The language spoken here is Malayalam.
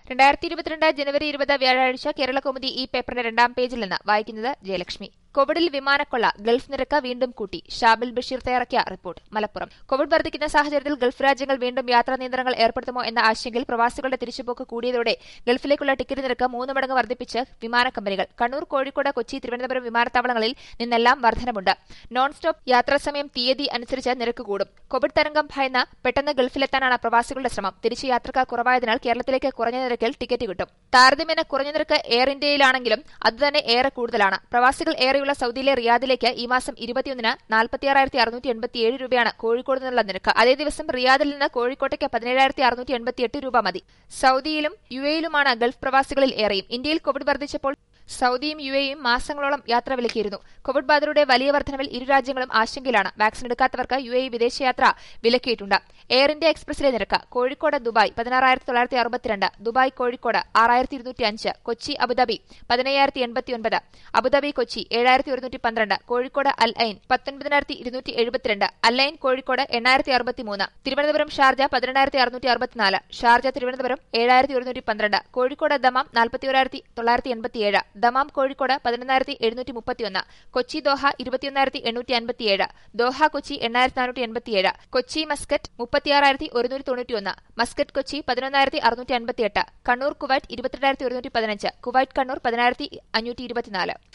രണ്ടായിരത്തി ഇരുപത്തിരണ്ട് ജനുവരി ഇരുപത് വ്യാഴാഴ്ച കേരളകൗമുദി ഈ പേപ്പറിന്റെ രണ്ടാം പേജിൽ നിന്ന് വായിക്കുന്നത് ജയലക്ഷ്മി കോവിഡിൽ വിമാനക്കൊള്ള ഗൾഫ് നിരക്ക് വീണ്ടും കൂട്ടി ഷാബിൽ ബഷീർ തയ്യാറാക്കിയ റിപ്പോർട്ട് മലപ്പുറം കോവിഡ് വർദ്ധിക്കുന്ന സാഹചര്യത്തിൽ ഗൾഫ് രാജ്യങ്ങൾ വീണ്ടും യാത്രാ നിയന്ത്രണങ്ങൾ ഏർപ്പെടുത്തുമോ എന്ന ആശങ്കയിൽ പ്രവാസികളുടെ തിരിച്ചുപോക്ക് കൂടിയതോടെ ഗൾഫിലേക്കുള്ള ടിക്കറ്റ് നിരക്ക് മൂന്ന് മടങ്ങ് വർദ്ധിപ്പിച്ച് വിമാന കമ്പനികൾ കണ്ണൂർ കോഴിക്കോട് കൊച്ചി തിരുവനന്തപുരം വിമാനത്താവളങ്ങളിൽ നിന്നെല്ലാം വർധനമുണ്ട് നോൺ സ്റ്റോപ്പ് യാത്രാസമയം തീയതി അനുസരിച്ച് നിരക്ക് കൂടും കോവിഡ് തരംഗം ഭയന്ന് പെട്ടെന്ന് ഗൾഫിലെത്താനാണ് പ്രവാസികളുടെ ശ്രമം തിരിച്ച് യാത്രക്കാർ കുറവായതിനാൽ കേരളത്തിലേക്ക് കുറഞ്ഞ നിരക്കിൽ ടിക്കറ്റ് കിട്ടും താരതമ്യേന കുറഞ്ഞ നിരക്ക് എയർ ഇന്ത്യയിലാണെങ്കിലും അതുതന്നെ ഏറെ കൂടുതലാണ് പ്രവാസികൾ ഏറെയുള്ള സൗദിയിലെ റിയാദിലേക്ക് ഈ മാസം ഇരുപത്തിയൊന്നിന് നാൽപ്പത്തിയാറായിരത്തി അറുന്നൂറ്റി എൺപത്തിയേഴ് രൂപയാണ് കോഴിക്കോട് നിന്നുള്ള നിരക്ക് അതേ ദിവസം റിയാദിൽ നിന്ന് കോഴിക്കോട്ടേക്ക് പതിനേഴായിരത്തി അറുന്നൂറ്റി എൺപത്തിയെട്ട് രൂപ മതി സൗദിയിലും യു എയിലുമാണ് ഗൾഫ് പ്രവാസികളിൽ ഏറെയും ഇന്ത്യയിൽ കോവിഡ് വർദ്ധിച്ചപ്പോൾ സൗദിയും യു എയും മാസങ്ങളോളം യാത്ര വിലക്കിയിരുന്നു കോവിഡ് ബാധിതരുടെ വലിയ വർധനവിൽ ഇരു രാജ്യങ്ങളും ആശങ്കയിലാണ് വാക്സിൻ എടുക്കാത്തവർക്ക് യു എ വിദേശയാത്ര വിലക്കിയിട്ടുണ്ട് എയർ ഇന്ത്യ എക്സ്പ്രസിലെ നിരക്ക് കോഴിക്കോട് ദുബായ് പതിനാറായിരത്തി തൊള്ളായിരത്തി അറുപത്തിരണ്ട് ദുബായ് കോഴിക്കോട് ആറായിരത്തി ഇരുന്നൂറ്റി അഞ്ച് കൊച്ചി അബുദാബി പതിനയ്യായിരത്തി എൺപത്തിയൊൻപത് അബുദാബി കൊച്ചി ഏഴായിരത്തി ഒരുന്നൂറ്റി പന്ത്രണ്ട് കോഴിക്കോട് അൽ ഐൻ പത്തൊൻപതിനായിരത്തി ഇരുന്നൂറ്റി എഴുപത്തിരണ്ട് അൽ ഐൻ കോഴിക്കോട് എണ്ണായിരത്തി അറുപത്തിമൂന്ന് തിരുവനന്തപുരം ഷാർജ പതിനെണ്ണായിരത്തി അറുന്നൂറ്റി അറുപത്തിനാല് ഷാർജ തിരുവനന്തപുരം ഏഴായിരത്തി ഒരുന്നൂറ്റി പന്ത്രണ്ട് കോഴിക്കോട് ദമാം നാൽപ്പത്തിയൊരായിരത്തി തൊള്ളായിരത്തി എൺപത്തിയേഴ് ദമാം കോഴിക്കോട് പതിനൊന്നായിരത്തി എഴുന്നൂറ്റി മുപ്പത്തിയൊന്ന് കൊച്ചി ദോഹ ഇരുപത്തിയൊന്നായിരത്തി എണ്ണൂറ്റി അൻപത്തിയേഴ് ദോഹ കൊച്ചി എണ്ണായിരത്തി നാനൂറ്റി എൺപത്തിയേഴ് കൊച്ചി മസ്കറ്റ് മുപ്പത്തിയാറായിരത്തി ഒരുന്നൂറ്റി തൊണ്ണൂറ്റിയൊന്ന് മസ്കറ്റ് കൊച്ചി പതിനൊന്നായിരത്തി അറുന്നൂറ്റി അൻപത്തിയെട്ട് കണ്ണൂർ കുവൈറ്റ് ഇരുപത്തിരണ്ടായിരത്തി ഒരുന്നൂറ്റി പതിനഞ്ച് കുവൈറ്റ് കണ്ണൂർ പതിനായിരത്തി അഞ്ഞൂറ്റി ഇരുപത്തിനാല്